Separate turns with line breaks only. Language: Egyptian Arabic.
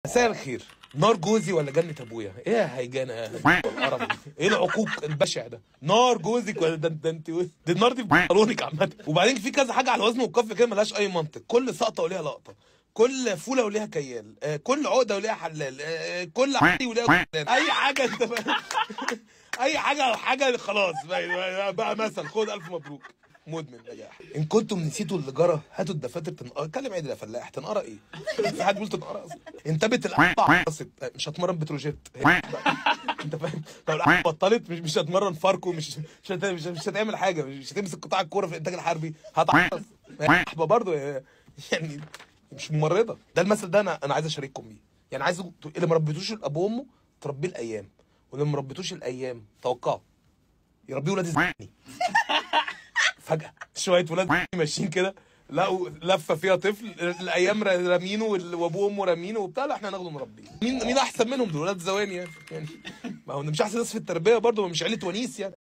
مساء الخير نار جوزي ولا جنة ابويا؟ ايه يا هيجانة يا القرف ده؟ ايه العقوق البشع ده؟ نار جوزك ولا ده ده انت دي النار دي في بنطلونك عامة وبعدين في كذا حاجة على الوزن والكف كده ملهاش أي منطق، كل سقطة وليها لقطة، كل فولة وليها كيال، آه، كل عقدة وليها حلال، آه، كل عادي وليها حلال، أي حاجة أنت فاهم؟ أي حاجة حاجة خلاص بقى, بقى مثل خد ألف مبروك. مدمن نجاح ان كنتم نسيتوا اللي جرى هاتوا الدفاتر تنقرا اتكلم عدل يا فلاح تنقرا ايه في حد بيقول تنقرا اصلا انتبت القطع قصت مش هتمرن بتروجيت انت فاهم لو القطع بطلت مش مش هتمرن فاركو مش مش, هت... مش, مش هتعمل حاجه مش هتمسك قطاع الكوره في الانتاج الحربي هتعطس احبه برضه يعني مش ممرضه ده المثل ده انا انا عايز اشارككم بيه يعني عايز اللي ما ربيتوش الاب وامه تربيه الايام واللي ما ربيتوش الايام توقعوا يربيه ولاد الزني فجأة شوية ولاد ماشيين كده لقوا لفة فيها طفل الأيام رامينه وال- وأبوه وأمه رامينه وبتاع لا إحنا هناخده نربيه مين مين أحسن منهم دول ولاد زواني يعني يعني ما هو مش أحسن ناس في التربية برضه ما مش عيلة ونيس يعني